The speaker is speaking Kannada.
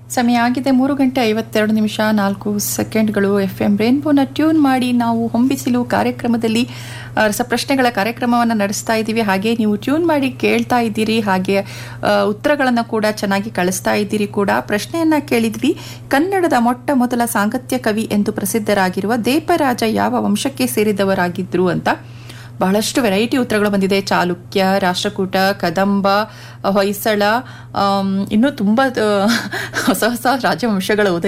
ಸಮಯ ಆಗಿದೆ ಮೂರು ಗಂಟೆ ಐವತ್ತೆರಡು ನಿಮಿಷ ನಾಲ್ಕು ಸೆಕೆಂಡ್ಗಳು ಎಫ್ ಎಂ ರೇನ್ಬೋನ ಟ್ಯೂನ್ ಮಾಡಿ ನಾವು ಹೊಂಬಿಸಿಲು ಕಾರ್ಯಕ್ರಮದಲ್ಲಿ ಆ, ರಸಪ್ರಶ್ನೆಗಳ ಕಾರ್ಯಕ್ರಮವನ್ನು ನಡೆಸ್ತಾ ಇದ್ದೀವಿ ಹಾಗೆ ನೀವು ಟ್ಯೂನ್ ಮಾಡಿ ಕೇಳ್ತಾ ಇದ್ದೀರಿ ಹಾಗೆ ಆ, ಉತ್ತರಗಳನ್ನು ಕೂಡ ಚೆನ್ನಾಗಿ ಕಳಿಸ್ತಾ ಇದ್ದೀರಿ ಕೂಡ ಪ್ರಶ್ನೆಯನ್ನ ಕೇಳಿದ್ವಿ ಕನ್ನಡದ ಮೊಟ್ಟ ಮೊದಲ ಸಾಂಗತ್ಯ ಕವಿ ಎಂದು ಪ್ರಸಿದ್ಧರಾಗಿರುವ ದೇಪರಾಜ ಯಾವ ವಂಶಕ್ಕೆ ಸೇರಿದವರಾಗಿದ್ರು ಅಂತ ಬಹಳಷ್ಟು ವೆರೈಟಿ ಉತ್ತರಗಳು ಬಂದಿದೆ ಚಾಲುಕ್ಯ ರಾಷ್ಟ್ರಕೂಟ ಕದಂಬ ಹೊಯ್ಸಳ ಆಮ್, ಇನ್ನೂ ತುಂಬ ಆ, ಹೊಸ ಹೊಸ ರಾಜವಂಶಗಳ ಉದಯ